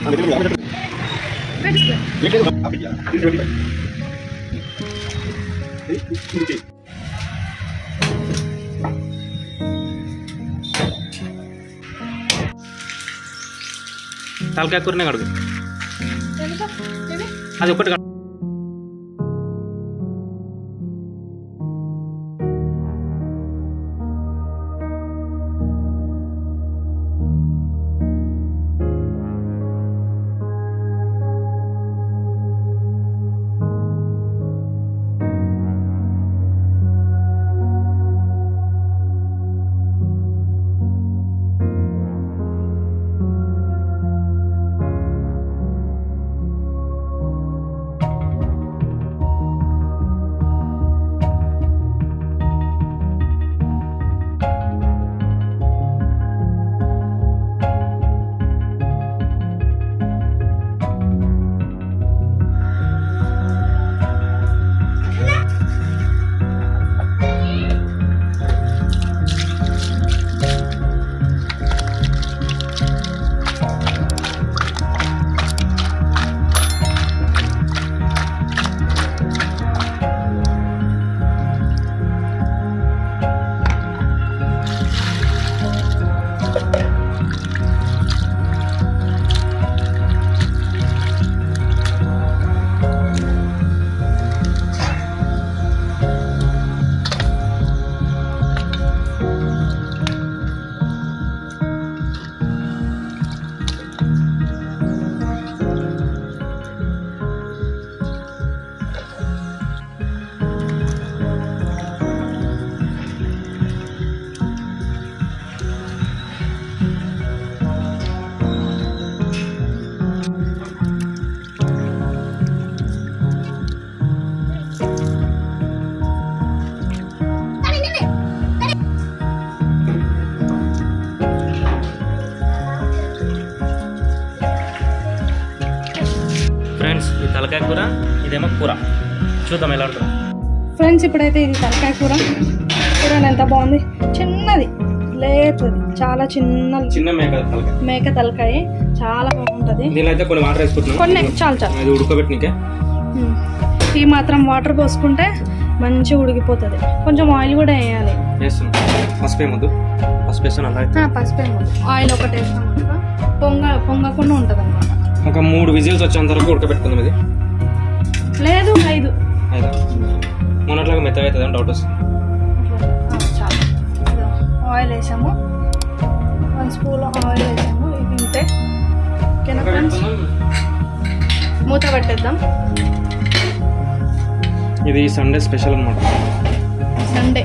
తలకాయ కూరనే కడుగు అది ఒకటి కడుగు. ఫ్రెండ్స్ ఈ తలకాయ కూర ఇదేమో కూర చూద్దాం ఎలా ఉంటుందో ఫ్రెండ్స్ ఇప్పుడైతే ఇది తలకాయ కూర చూడండి ఎంత బాగుంది చిన్నది లేతది చాలా చిన్న చిన్న మేక తలకాయ మేక తలకాయ చాలా బాగుంటది దీనిలో అయితే కొన్ని వాటర్ వేసుకుంటున్నాం కొన్ని చాలు చాలు ఇది ఉడకబెట్టినకే ఉమ్. ఈ మాత్రం వాటర్ పోసుకుంటే మంచిగా ఉడికిపోతుంది కొంచెం ఆయిల్ కూడా వేయాలి వేస్తున్నాం పసుపు ఏమొద్దు పసుపు వేస్తున్నాం అలాగే ఆ, పసుపు ఏమో ఆయిల్ ఒకటి వేస్తాం అనుకో పొంగ పొంగకుండా ఉంటుంది అనమాట ఒక మూడు విజిల్స్ వచ్చేంత వరకు ఉడకబెట్టుకుందాం ఇది లేదు ఐదు అయితే మొన్నట్లాగా మెత్తగా అవుతుంది అని డౌట్ వస్తుంది ఆ, చాలు ఇదిగో ఆయిల్ వేసాము వన్ స్పూన్ ఆయిల్ వేసాము ఇది ఇంతే ఓకేనా ఫ్రెండ్స్ మూత పెట్టేద్దాం ఇది సండే స్పెషల్ అనమాట సండే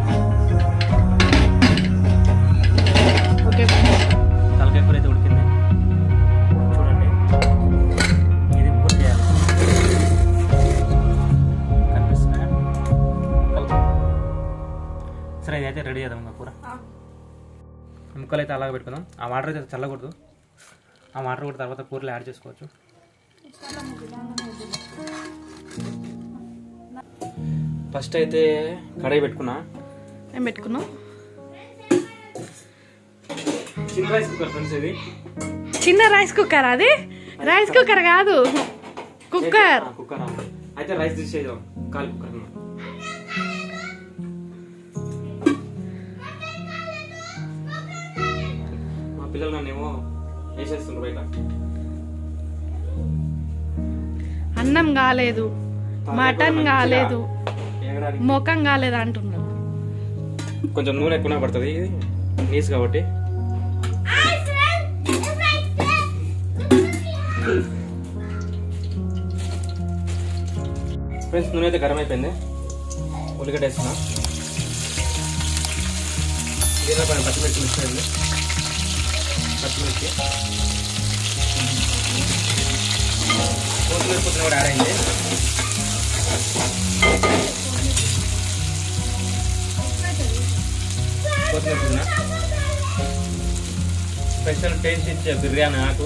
ఓకే ఫ్రెండ్స్ తలకాయ కూర అయితే ఉడికింది చూడండి ఇది ఉప్పు చేయాలి కనిపిస్తున్నాయా కలుపు. సరే ఇదైతే రెడీ చేద్దాం ఇంకా కూర ముక్కలు అయితే అలాగే పెట్టుకుందాం ఆ వాటర్ అయితే చల్లకూడదు ఆ వాటర్ కూడా తర్వాత కూరలో యాడ్ చేసుకోవచ్చు ఫస్ట్ అయితే కడాయి పెట్టుకున్నా ఏం పెట్టుకున్నాం చిన్న రైస్ కుక్కర్ ఫ్రెండ్స్ ఇది చిన్న రైస్ కుక్కర్ అది రైస్ కుక్కర్ కాదు కుక్కర్ ఆ, కుక్కర్ ఆ. అయితే రైస్ తీసేద్దాం కాలి కుక్కర్ అన్నమాట. మా పిల్లలు నన్నేమో వేసేస్తుండ్రు బయట అన్నం కాలేదు మటన్ కాలేదు వేగడానికి ముఖం కాలేదు అంటున్నాడు కొంచెం నూనె ఎక్కువ పడుతుంది ఇది నీస్ కాబట్టి ఫ్రెండ్స్ నూనె అయితే గరం అయిపోయింది ఉల్లిగడ్డ వేస్తున్నా దీనిలో కొంచెం పచ్చిమిర్చి మిక్స్ అయింది పచ్చిమిర్చి కొత్తిమీర పుట్టిన కూడా యాడ్ అయింది కొత్తిమీర పుదీనా స్పెషల్ టేస్ట్ ఇచ్చే బిర్యానీ ఆకు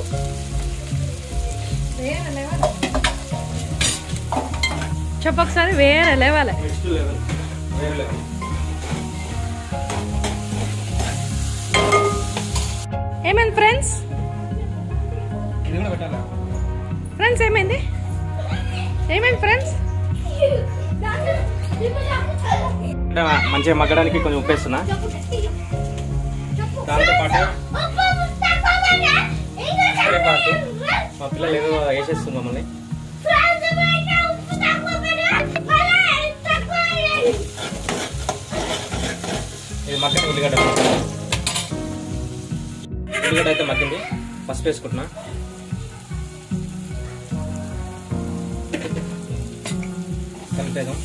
చెప్పొకసారి వేరే లేవాలి నెక్స్ట్ లెవెల్ వేరే లెవెల్ ఏమైంది ఫ్రెండ్స్ ఇది సిమ్లో పెట్టాలా ఫ్రెండ్స్ ఏమైంది ఏమైంది ఫ్రెండ్స్ అంటే మంచిగా మగ్గడానికి కొంచెం ఉప్పేస్తున్నా దాంతో పాటు కరివేపాకు మా పిల్లలు ఏదో వేసేస్తుంది మమ్మల్ని ఇది మగ్గని ఉల్లిగడ్డ ఉల్లిగడ్డ అయితే మగ్గింది పసుపు వేసుకుంటున్నా కలిపేదాం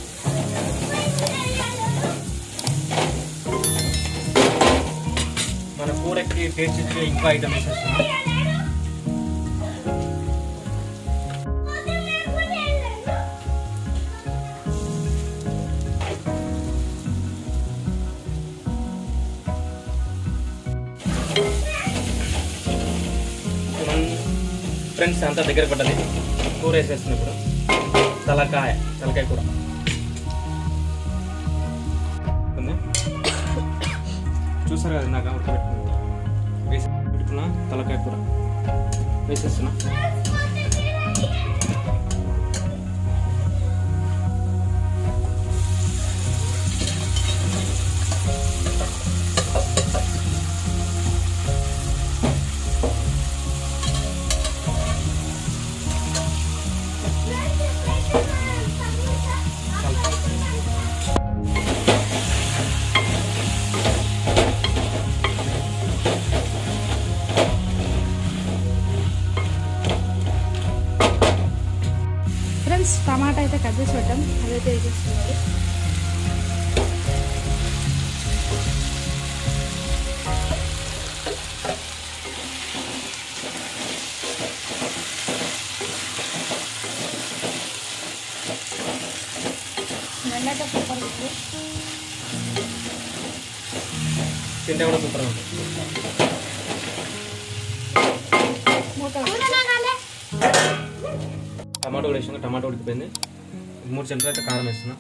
మన కూరకి టేస్ట్ ఇచ్చే ఇంకో ఐటమ్ వేసేస్తున్నాం ఫ్రెండ్స్ అంతా దగ్గర పడ్డది కూర వేసేస్తుంది ఇప్పుడు తలకాయ తలకాయ కూర ఉంది. చూసారు కదా నాకు ఉడకబెట్టుకుని వేసి పెట్టుకున్న తలకాయ కూర వేసేస్తున్నా ఫ్రెండ్స్ టమాటా అయితే కట్ చేసి పెట్టాం అదైతే వేసేస్తున్నారు వెండక సూపర్ ఉంది తింటే కూడా సూపర్ ఉంటుంది మూత టమాటో కూడా వేసాను టమాటో ఉడికిపోయింది మూడు చెంచాలు అయితే కారం వేస్తున్నా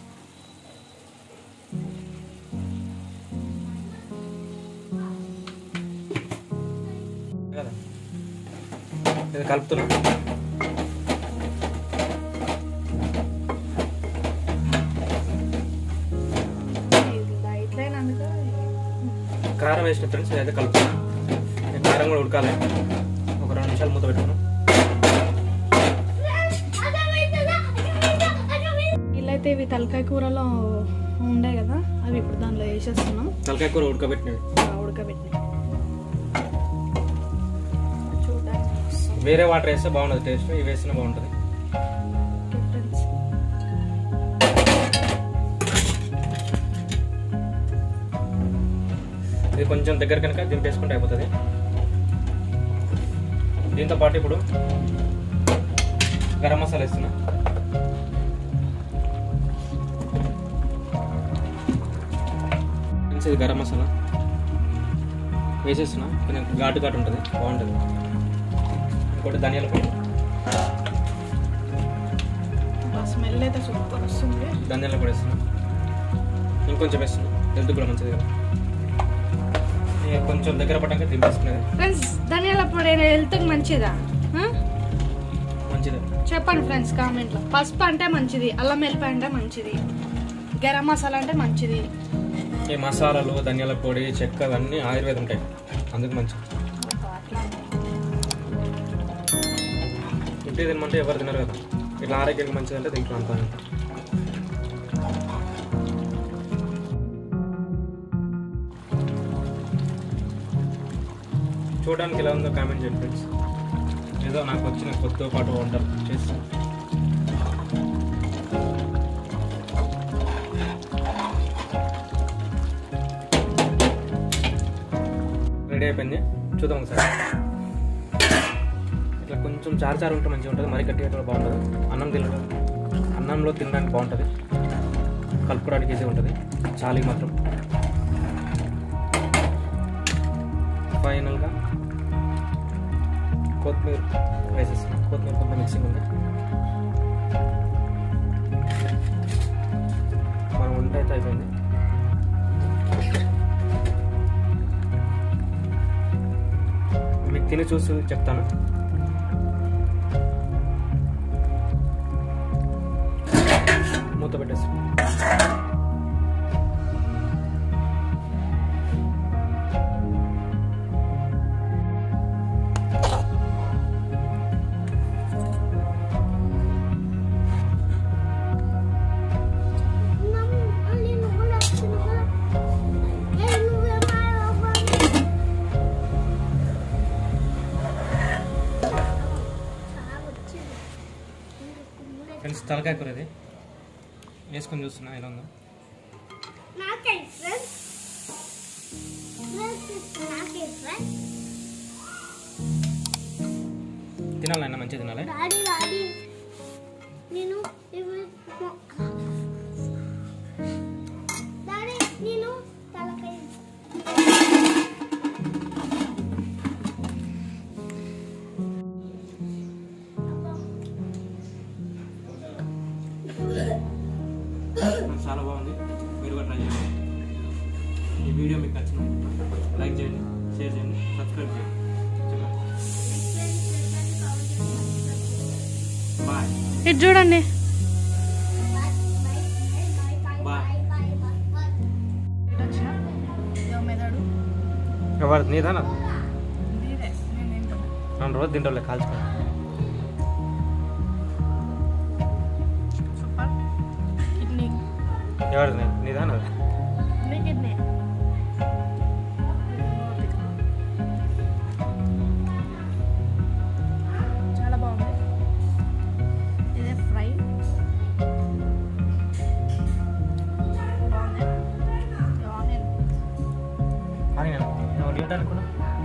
కదా ఇది కలుపుతున్నా లైట్ లైన్ అందుకే కారం వేసిన ఫ్రెండ్స్ ఇదైతే కలుపుతున్నా ఈ కారం కూడా ఉడకాలి ఒక రెండు నిమిషాలు మూత పెట్టుకున్నాం వీళ్ళైతే ఇవి తలకాయ కూరలో ఉండే కదా అవి ఇప్పుడు దాంట్లో వేసేస్తున్నాం తలకాయ కూర ఉడకబెట్టినవి ఆ ఉడకబెట్టి చూడడానికి వస్తుంది. వేరే వాటర్ వేస్తే బాగుంటుంది టేస్ట్ ఇవి వేసినా బాగుంటుంది ఓకే ఫ్రెండ్స్ ఇది కొంచెం దగ్గర కనుక దింపేసుకుంటే అయిపోతుంది దీంతో పాటు ఇప్పుడు గరం మసాలా వేస్తున్నా ఫ్రెండ్స్ ఇది గరం మసాలా వేసేస్తున్నా కొంచెం ఘాటు ఘాటు ఉంటుంది బాగుంటుంది ఇంకోటి ధనియాల పొడి స్మెల్ అయితే సూపర్ వస్తుంది ధనియాల పొడి వేస్తున్నా ఇంకొంచెం వేస్తున్నా హెల్త్ కూడా మంచిది కదా ఇక కొంచెం దగ్గర పడ్డాక దింపేసుకునేది ఫ్రెండ్స్ ధనియాల పొడి హెల్త్కి మంచిదా ఆ? మంచిది చెప్పండి ఫ్రెండ్స్ కామెంట్లో పసుపు అంటే మంచిది అల్లం వెల్లిపాయ అంటే మంచిది గరం మసాలా అంటే మంచిది ఈ మసాలాలు ధనియాల పొడి చెక్క అవన్నీ ఆయుర్వేదం ఉంటాయి అందుకు మంచిది ఇంటి తినమంటే ఎవరు తినరు కదా ఇట్లా ఆరోగ్యానికి మంచిదంటే దీంట్లో అంతా చూడడానికి ఎలా ఉందో కామెంట్ చేయండి ఫ్రెండ్స్ ఏదో నాకు వచ్చిన కొత్త పాటు వంటలు చేస్తాను రెడీ అయిపోయింది చూద్దాం ఒకసారి ఇట్లా కొంచెం చారు చారు ఉంటే మంచిగా ఉంటుంది మరీ గట్టిగా కూడా బాగుంటుంది అన్నం తినడం అన్నంలో తినడానికి బాగుంటుంది కలుపుకోవడానికి ఈజీ ఉంటుంది చాలీ మాత్రం ఫైనల్గా కొత్తిమీర వేసేస్తాం కొత్తిమీర కొంత మిక్సింగ్ ఉంది మన వంట అయితే అయిపోయింది మీకు తిని చూసి చెప్తాను మూత పెట్టేసి ఫ్రెండ్స్ తలకాయ కూర ఇది వేసుకొని చూస్తున్నా ఎలా ఉందో తినాలన్నా మంచిగా తినాలి డాడీ డాడీ నేను ఇవి డాడీ నేను తలకాయ చాలా బాగుంది మీరు కూడా ట్రై చేయండి ఈ వీడియో మీకు నచ్చిన లైక్ చేయండి షేర్ చేయండి సబ్స్క్రైబ్ చేయండి బాయ్ ఇటు చూడండి బాయ్ ఇటు వచ్చిన ఇదో మెదడు ఎవరు నీదానా ఇదే నేను తింటున్నా మనం రోజు తింటాంలే కాల్చుకో సూపర్ కిడ్నీ ఎవరు నీదానా నీ కిడ్నీ చాలా బాగుంది ఇదే ఫ్రై బాగుంది ఆనియన్ అని నేను లిమిట్ అనుకున్నా